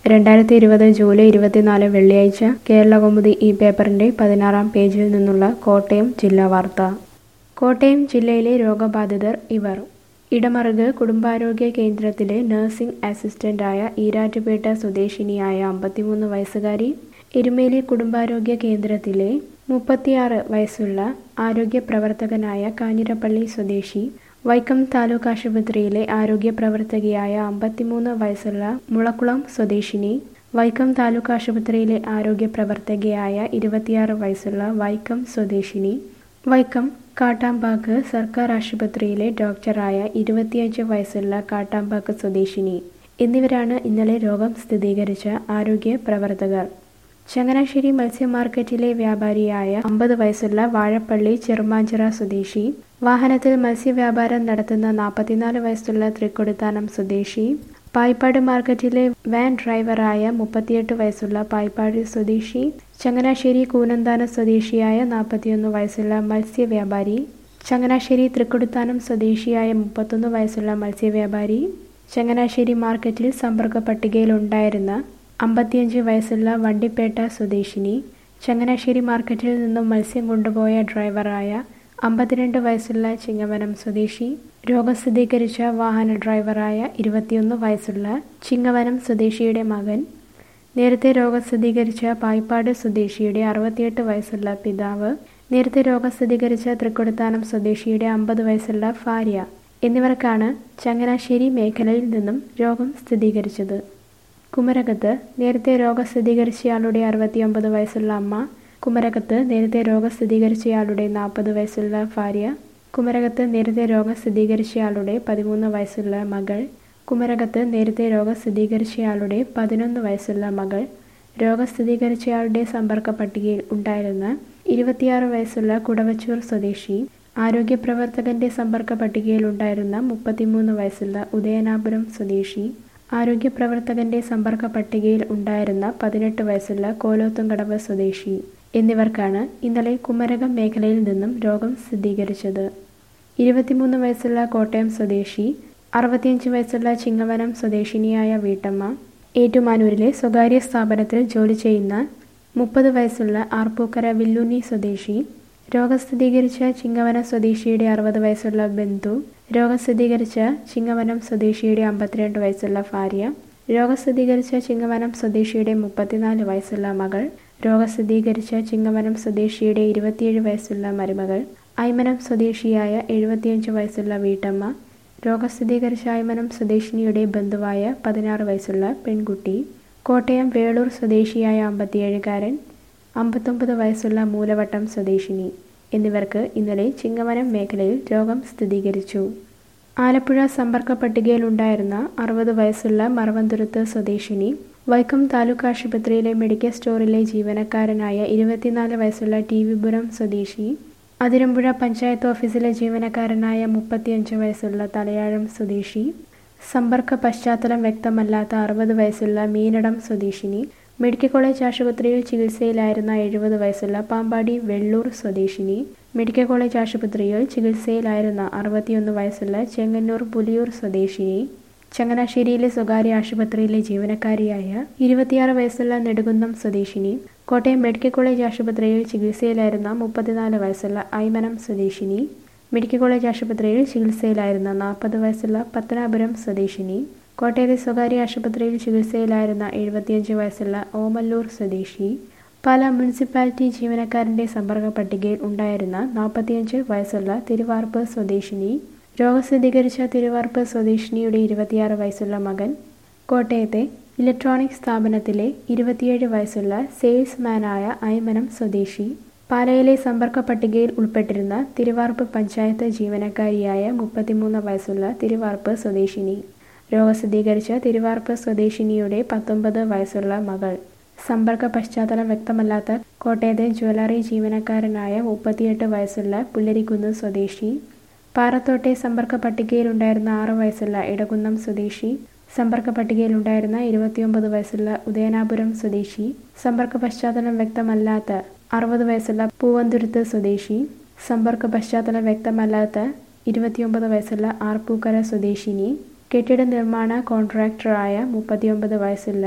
രണ്ടായിരത്തി ഇരുപത് ജൂലൈ ഇരുപത്തിനാല് വെള്ളിയാഴ്ച കേരളകൗമുദി ഈ പേപ്പറിന്റെ പതിനാറാം പേജിൽ നിന്നുള്ള കോട്ടയം ജില്ലാ വാർത്ത കോട്ടയം ജില്ലയിലെ രോഗബാധിതർ ഇവർ ഇടമറുക് കുടുംബാരോഗ്യ കേന്ദ്രത്തിലെ നഴ്സിംഗ് അസിസ്റ്റന്റായ ഈരാറ്റുപേട്ട സ്വദേശിനിയായ അമ്പത്തിമൂന്ന് വയസ്സുകാരി എരുമേലി കുടുംബാരോഗ്യ കേന്ദ്രത്തിലെ മുപ്പത്തിയാറ് വയസ്സുള്ള ആരോഗ്യ പ്രവർത്തകനായ കാഞ്ഞിരപ്പള്ളി സ്വദേശി വൈക്കം താലൂക്ക് ആശുപത്രിയിലെ ആരോഗ്യ പ്രവർത്തകയായ അമ്പത്തിമൂന്ന് വയസ്സുള്ള മുളക്കുളം സ്വദേശിനി വൈക്കം താലൂക്ക് ആശുപത്രിയിലെ ആരോഗ്യ പ്രവർത്തകയായ ഇരുപത്തിയാറ് വയസ്സുള്ള വൈക്കം സ്വദേശിനി വൈക്കം കാട്ടാമ്പാക്ക് സർക്കാർ ആശുപത്രിയിലെ ഡോക്ടറായ ഇരുപത്തിയഞ്ച് വയസ്സുള്ള കാട്ടാമ്പാക്ക് സ്വദേശിനി എന്നിവരാണ് ഇന്നലെ രോഗം സ്ഥിരീകരിച്ച ആരോഗ്യ പ്രവർത്തകർ ചങ്ങനാശ്ശേരി മത്സ്യ മാർക്കറ്റിലെ വ്യാപാരിയായ അമ്പത് വയസ്സുള്ള വാഴപ്പള്ളി ചെറുമാഞ്ചിറ സ്വദേശി വാഹനത്തിൽ മത്സ്യവ്യാപാരം നടത്തുന്ന നാൽപ്പത്തിനാല് വയസ്സുള്ള തൃക്കൊടുത്താനം സ്വദേശി പായിപ്പാട് മാർക്കറ്റിലെ വാൻ ഡ്രൈവറായ മുപ്പത്തിയെട്ട് വയസ്സുള്ള പായിപ്പാട് സ്വദേശി ചങ്ങനാശ്ശേരി കൂനന്താനം സ്വദേശിയായ നാൽപ്പത്തിയൊന്ന് വയസ്സുള്ള മത്സ്യവ്യാപാരി ചങ്ങനാശ്ശേരി തൃക്കൊടുത്താനം സ്വദേശിയായ മുപ്പത്തൊന്ന് വയസ്സുള്ള മത്സ്യവ്യാപാരി ചങ്ങനാശ്ശേരി മാർക്കറ്റിൽ സമ്പർക്ക പട്ടികയിലുണ്ടായിരുന്ന അമ്പത്തിയഞ്ച് വയസ്സുള്ള വണ്ടിപ്പേട്ട സ്വദേശിനി ചങ്ങനാശ്ശേരി മാർക്കറ്റിൽ നിന്നും മത്സ്യം കൊണ്ടുപോയ ഡ്രൈവറായ അമ്പത്തിരണ്ട് വയസ്സുള്ള ചിങ്ങവനം സ്വദേശി രോഗം സ്ഥിരീകരിച്ച വാഹന ഡ്രൈവറായ ഇരുപത്തിയൊന്ന് വയസ്സുള്ള ചിങ്ങവനം സ്വദേശിയുടെ മകൻ നേരത്തെ രോഗം സ്ഥിരീകരിച്ച പായിപ്പാട് സ്വദേശിയുടെ അറുപത്തിയെട്ട് വയസ്സുള്ള പിതാവ് നേരത്തെ രോഗം സ്ഥിരീകരിച്ച തൃക്കൊടുത്താനം സ്വദേശിയുടെ അമ്പത് വയസ്സുള്ള ഭാര്യ എന്നിവർക്കാണ് ചങ്ങനാശ്ശേരി മേഖലയിൽ നിന്നും രോഗം സ്ഥിരീകരിച്ചത് കുമരകത്ത് നേരത്തെ രോഗം സ്ഥിരീകരിച്ചയാളുടെ അറുപത്തിയൊമ്പത് വയസ്സുള്ള അമ്മ കുമരകത്ത് നേരത്തെ രോഗം സ്ഥിരീകരിച്ചയാളുടെ നാൽപ്പത് വയസ്സുള്ള ഭാര്യ കുമരകത്ത് നേരത്തെ രോഗം സ്ഥിരീകരിച്ചയാളുടെ പതിമൂന്ന് വയസ്സുള്ള മകൾ കുമരകത്ത് നേരത്തെ രോഗം സ്ഥിരീകരിച്ചയാളുടെ പതിനൊന്ന് വയസ്സുള്ള മകൾ രോഗം സ്ഥിരീകരിച്ചയാളുടെ സമ്പർക്ക പട്ടികയിൽ ഉണ്ടായിരുന്ന ഇരുപത്തിയാറ് വയസ്സുള്ള കുടവച്ചൂർ സ്വദേശി ആരോഗ്യ പ്രവർത്തകന്റെ സമ്പർക്ക പട്ടികയിൽ ഉണ്ടായിരുന്ന മുപ്പത്തിമൂന്ന് വയസ്സുള്ള ഉദയനാപുരം സ്വദേശി ആരോഗ്യ പ്രവർത്തകന്റെ സമ്പർക്ക പട്ടികയിൽ ഉണ്ടായിരുന്ന പതിനെട്ട് വയസ്സുള്ള കോലോത്തുംകടവ് സ്വദേശി എന്നിവർക്കാണ് ഇന്നലെ കുമരകം മേഖലയിൽ നിന്നും രോഗം സ്ഥിരീകരിച്ചത് ഇരുപത്തിമൂന്ന് വയസ്സുള്ള കോട്ടയം സ്വദേശി അറുപത്തിയഞ്ച് വയസ്സുള്ള ചിങ്ങവനം സ്വദേശിനിയായ വീട്ടമ്മ ഏറ്റുമാനൂരിലെ സ്വകാര്യ സ്ഥാപനത്തിൽ ജോലി ചെയ്യുന്ന മുപ്പത് വയസ്സുള്ള ആർപ്പൂക്കര വില്ലുണ്ണി സ്വദേശി രോഗം സ്ഥിരീകരിച്ച ചിങ്ങവനം സ്വദേശിയുടെ അറുപത് വയസ്സുള്ള ബന്ധു രോഗം സ്ഥിരീകരിച്ച ചിങ്ങവനം സ്വദേശിയുടെ അമ്പത്തിരണ്ട് വയസ്സുള്ള ഭാര്യ രോഗം സ്ഥിരീകരിച്ച ചിങ്ങവനം സ്വദേശിയുടെ മുപ്പത്തിനാല് വയസ്സുള്ള മകൾ രോഗം സ്ഥിരീകരിച്ച ചിങ്ങവനം സ്വദേശിയുടെ ഇരുപത്തിയേഴ് വയസ്സുള്ള മരുമകൾ ഐമനം സ്വദേശിയായ എഴുപത്തിയഞ്ച് വയസ്സുള്ള വീട്ടമ്മ രോഗം സ്ഥിരീകരിച്ച ഐമനം സ്വദേശിനിയുടെ ബന്ധുവായ പതിനാറ് വയസ്സുള്ള പെൺകുട്ടി കോട്ടയം വേളൂർ സ്വദേശിയായ അമ്പത്തിയേഴുകാരൻ അമ്പത്തൊമ്പത് വയസ്സുള്ള മൂലവട്ടം സ്വദേശിനി എന്നിവർക്ക് ഇന്നലെ ചിങ്ങവനം മേഖലയിൽ രോഗം സ്ഥിരീകരിച്ചു ആലപ്പുഴ സമ്പർക്ക പട്ടികയിലുണ്ടായിരുന്ന അറുപത് വയസ്സുള്ള മറവന്തുരുത്ത് സ്വദേശിനി വൈക്കം താലൂക്ക് ആശുപത്രിയിലെ മെഡിക്കൽ സ്റ്റോറിലെ ജീവനക്കാരനായ ഇരുപത്തിനാല് വയസ്സുള്ള ടി വിപുരം സ്വദേശി അതിരമ്പുഴ പഞ്ചായത്ത് ഓഫീസിലെ ജീവനക്കാരനായ മുപ്പത്തിയഞ്ച് വയസ്സുള്ള തലയാഴം സ്വദേശി സമ്പർക്ക പശ്ചാത്തലം വ്യക്തമല്ലാത്ത അറുപത് വയസ്സുള്ള മീനടം സ്വദേശിനി മെഡിക്കൽ കോളേജ് ആശുപത്രിയിൽ ചികിത്സയിലായിരുന്ന എഴുപത് വയസ്സുള്ള പാമ്പാടി വെള്ളൂർ സ്വദേശിനി മെഡിക്കൽ കോളേജ് ആശുപത്രിയിൽ ചികിത്സയിലായിരുന്ന അറുപത്തിയൊന്ന് വയസ്സുള്ള ചെങ്ങന്നൂർ പുലിയൂർ സ്വദേശിനി ചങ്ങനാശ്ശേരിയിലെ സ്വകാര്യ ആശുപത്രിയിലെ ജീവനക്കാരിയായ ഇരുപത്തിയാറ് വയസ്സുള്ള നെടുകുന്നം സ്വദേശിനി കോട്ടയം മെഡിക്കൽ കോളേജ് ആശുപത്രിയിൽ ചികിത്സയിലായിരുന്ന മുപ്പത്തിനാല് വയസ്സുള്ള ഐമനം സ്വദേശിനി മെഡിക്കൽ കോളേജ് ആശുപത്രിയിൽ ചികിത്സയിലായിരുന്ന നാൽപ്പത് വയസ്സുള്ള പത്തനാപുരം സ്വദേശിനി കോട്ടയത്തെ സ്വകാര്യ ആശുപത്രിയിൽ ചികിത്സയിലായിരുന്ന എഴുപത്തിയഞ്ച് വയസ്സുള്ള ഓമല്ലൂർ സ്വദേശി പാല മുനിസിപ്പാലിറ്റി ജീവനക്കാരന്റെ സമ്പർക്ക പട്ടികയിൽ ഉണ്ടായിരുന്ന നാൽപ്പത്തിയഞ്ച് വയസ്സുള്ള തിരുവാർപ്പ് സ്വദേശിനി രോഗം സ്ഥിരീകരിച്ച തിരുവാർപ്പ് സ്വദേശിനിയുടെ ഇരുപത്തിയാറ് വയസ്സുള്ള മകൻ കോട്ടയത്തെ ഇലക്ട്രോണിക് സ്ഥാപനത്തിലെ ഇരുപത്തിയേഴ് വയസ്സുള്ള സെയിൽസ്മാനായ ഐമനം സ്വദേശി പാലയിലെ സമ്പർക്ക പട്ടികയിൽ ഉൾപ്പെട്ടിരുന്ന തിരുവാർപ്പ് പഞ്ചായത്ത് ജീവനക്കാരിയായ മുപ്പത്തിമൂന്ന് വയസ്സുള്ള തിരുവാർപ്പ് സ്വദേശിനി രോഗം സ്ഥിരീകരിച്ച തിരുവാർപ്പ് സ്വദേശിനിയുടെ പത്തൊമ്പത് വയസ്സുള്ള മകൾ സമ്പർക്ക പശ്ചാത്തലം വ്യക്തമല്ലാത്ത കോട്ടയത്തെ ജ്വല്ലറി ജീവനക്കാരനായ മുപ്പത്തിയെട്ട് വയസ്സുള്ള പുല്ലരിക്കുന്ന് സ്വദേശി പാറത്തോട്ടെ സമ്പർക്ക പട്ടികയിലുണ്ടായിരുന്ന ആറ് വയസ്സുള്ള ഇടകുന്നം സ്വദേശി സമ്പർക്ക പട്ടികയിലുണ്ടായിരുന്ന ഇരുപത്തിയൊമ്പത് വയസ്സുള്ള ഉദയനാപുരം സ്വദേശി സമ്പർക്ക പശ്ചാത്തലം വ്യക്തമല്ലാത്ത അറുപത് വയസ്സുള്ള പൂവന്തുരുത്ത് സ്വദേശി സമ്പർക്ക പശ്ചാത്തലം വ്യക്തമല്ലാത്ത ഇരുപത്തിയൊമ്പത് വയസ്സുള്ള ആർപ്പൂക്കര സ്വദേശിനി കെട്ടിട നിർമ്മാണ കോൺട്രാക്ടറായ മുപ്പത്തിയൊമ്പത് വയസ്സുള്ള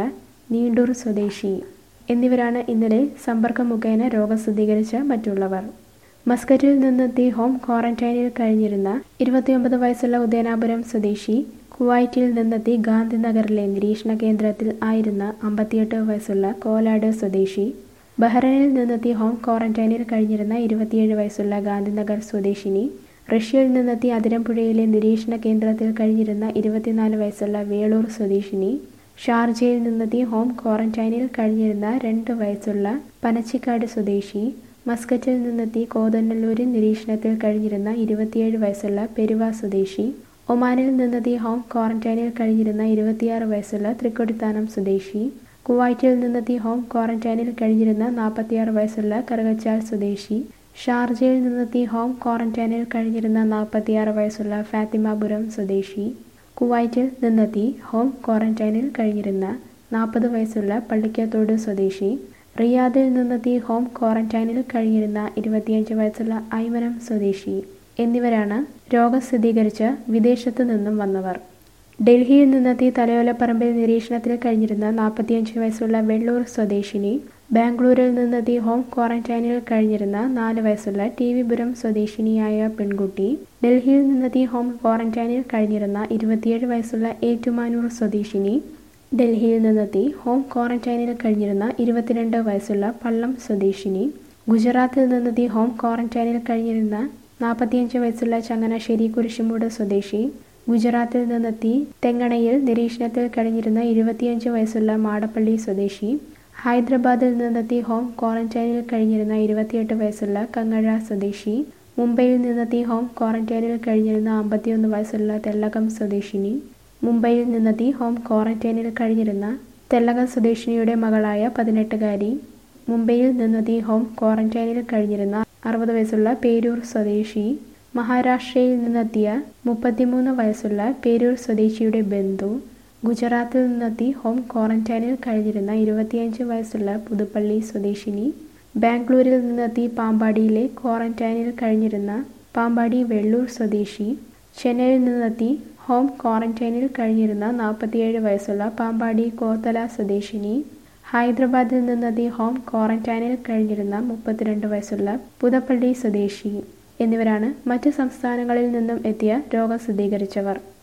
നീണ്ടൂർ സ്വദേശി എന്നിവരാണ് ഇന്നലെ സമ്പർക്കം മുഖേന രോഗം സ്ഥിരീകരിച്ച മറ്റുള്ളവർ മസ്കറ്റിൽ നിന്നെത്തി ഹോം ക്വാറന്റൈനിൽ കഴിഞ്ഞിരുന്ന ഇരുപത്തിയൊമ്പത് വയസ്സുള്ള ഉദയനാപുരം സ്വദേശി കുവൈറ്റിൽ നിന്നെത്തി ഗാന്ധിനഗറിലെ നിരീക്ഷണ കേന്ദ്രത്തിൽ ആയിരുന്ന അമ്പത്തിയെട്ട് വയസ്സുള്ള കോലാട് സ്വദേശി ബഹ്റൈനിൽ നിന്നെത്തി ഹോം ക്വാറന്റൈനിൽ കഴിഞ്ഞിരുന്ന ഇരുപത്തിയേഴ് വയസ്സുള്ള ഗാന്ധിനഗർ സ്വദേശിനി റഷ്യയിൽ നിന്നെത്തി അതിരമ്പുഴയിലെ നിരീക്ഷണ കേന്ദ്രത്തിൽ കഴിഞ്ഞിരുന്ന ഇരുപത്തിനാല് വയസ്സുള്ള വേളൂർ സ്വദേശിനി ഷാർജയിൽ നിന്നെത്തി ഹോം ക്വാറന്റൈനിൽ കഴിഞ്ഞിരുന്ന രണ്ട് വയസ്സുള്ള പനച്ചിക്കാട് സ്വദേശി മസ്കറ്റിൽ നിന്നെത്തി കോതന്നല്ലൂരിൽ നിരീക്ഷണത്തിൽ കഴിഞ്ഞിരുന്ന ഇരുപത്തിയേഴ് വയസ്സുള്ള പെരുവ സ്വദേശി ഒമാനിൽ നിന്നെത്തി ഹോം ക്വാറന്റൈനിൽ കഴിഞ്ഞിരുന്ന ഇരുപത്തിയാറ് വയസ്സുള്ള തൃക്കൊടിത്താനം സ്വദേശി കുവൈറ്റിൽ നിന്നെത്തി ഹോം ക്വാറന്റൈനിൽ കഴിഞ്ഞിരുന്ന നാൽപ്പത്തിയാറ് വയസ്സുള്ള കറുകച്ചാൽ സ്വദേശി ഷാർജയിൽ നിന്നെത്തി ഹോം ക്വാറന്റൈനിൽ കഴിഞ്ഞിരുന്ന നാൽപ്പത്തിയാറ് വയസ്സുള്ള ഫാത്തിമാപുരം സ്വദേശി കുവൈറ്റിൽ നിന്നെത്തി ഹോം ക്വാറന്റൈനിൽ കഴിഞ്ഞിരുന്ന നാൽപ്പത് വയസ്സുള്ള പള്ളിക്കത്തോട് സ്വദേശി റിയാദിൽ നിന്നെത്തി ഹോം ക്വാറന്റൈനിൽ കഴിഞ്ഞിരുന്ന ഇരുപത്തിയഞ്ച് വയസ്സുള്ള ഐമനം സ്വദേശി എന്നിവരാണ് രോഗം സ്ഥിരീകരിച്ച് വിദേശത്തു നിന്നും വന്നവർ ഡൽഹിയിൽ നിന്നെത്തി തലയോലപ്പറമ്പിൽ നിരീക്ഷണത്തിൽ കഴിഞ്ഞിരുന്ന നാൽപ്പത്തിയഞ്ച് വയസ്സുള്ള വെള്ളൂർ സ്വദേശിനി ബാംഗ്ലൂരിൽ നിന്നെത്തി ഹോം ക്വാറന്റൈനിൽ കഴിഞ്ഞിരുന്ന നാല് വയസ്സുള്ള ടി വിപുരം സ്വദേശിനിയായ പെൺകുട്ടി ഡൽഹിയിൽ നിന്നെത്തി ഹോം ക്വാറന്റൈനിൽ കഴിഞ്ഞിരുന്ന ഇരുപത്തിയേഴ് വയസ്സുള്ള ഏറ്റുമാനൂർ സ്വദേശിനി ഡൽഹിയിൽ നിന്നെത്തി ഹോം ക്വാറന്റൈനിൽ കഴിഞ്ഞിരുന്ന ഇരുപത്തിരണ്ട് വയസ്സുള്ള പള്ളം സ്വദേശിനി ഗുജറാത്തിൽ നിന്നെത്തി ഹോം ക്വാറന്റൈനിൽ കഴിഞ്ഞിരുന്ന നാൽപ്പത്തിയഞ്ച് വയസ്സുള്ള ചങ്ങനാശ്ശേരി കുരിശുമൂട് സ്വദേശി ഗുജറാത്തിൽ നിന്നെത്തി തെങ്ങണയിൽ നിരീക്ഷണത്തിൽ കഴിഞ്ഞിരുന്ന ഇരുപത്തിയഞ്ച് വയസ്സുള്ള മാടപ്പള്ളി സ്വദേശി ഹൈദരാബാദിൽ നിന്നെത്തി ഹോം ക്വാറന്റൈനിൽ കഴിഞ്ഞിരുന്ന ഇരുപത്തിയെട്ട് വയസ്സുള്ള കങ്ങഴ സ്വദേശി മുംബൈയിൽ നിന്നെത്തി ഹോം ക്വാറന്റൈനിൽ കഴിഞ്ഞിരുന്ന അമ്പത്തിയൊന്ന് വയസ്സുള്ള തെല്ലകം സ്വദേശിനി മുംബൈയിൽ നിന്നെത്തി ഹോം ക്വാറന്റൈനിൽ കഴിഞ്ഞിരുന്ന തെല്ലകം സ്വദേശിനിയുടെ മകളായ പതിനെട്ടുകാരി മുംബൈയിൽ നിന്നെത്തി ഹോം ക്വാറന്റൈനിൽ കഴിഞ്ഞിരുന്ന അറുപത് വയസ്സുള്ള പേരൂർ സ്വദേശി മഹാരാഷ്ട്രയിൽ നിന്നെത്തിയ മുപ്പത്തിമൂന്ന് വയസ്സുള്ള പേരൂർ സ്വദേശിയുടെ ബന്ധു ഗുജറാത്തിൽ നിന്നെത്തി ഹോം ക്വാറന്റൈനിൽ കഴിഞ്ഞിരുന്ന ഇരുപത്തിയഞ്ച് വയസ്സുള്ള പുതുപ്പള്ളി സ്വദേശിനി ബാംഗ്ലൂരിൽ നിന്നെത്തി പാമ്പാടിയിലെ ക്വാറന്റൈനിൽ കഴിഞ്ഞിരുന്ന പാമ്പാടി വെള്ളൂർ സ്വദേശി ചെന്നൈയിൽ നിന്നെത്തി ഹോം ക്വാറന്റൈനിൽ കഴിഞ്ഞിരുന്ന നാൽപ്പത്തിയേഴ് വയസ്സുള്ള പാമ്പാടി കോത്തല സ്വദേശിനി ഹൈദരാബാദിൽ നിന്നെത്തി ഹോം ക്വാറന്റൈനിൽ കഴിഞ്ഞിരുന്ന മുപ്പത്തിരണ്ട് വയസ്സുള്ള പുതപ്പള്ളി സ്വദേശി എന്നിവരാണ് മറ്റ് സംസ്ഥാനങ്ങളിൽ നിന്നും എത്തിയ രോഗം സ്ഥിരീകരിച്ചവർ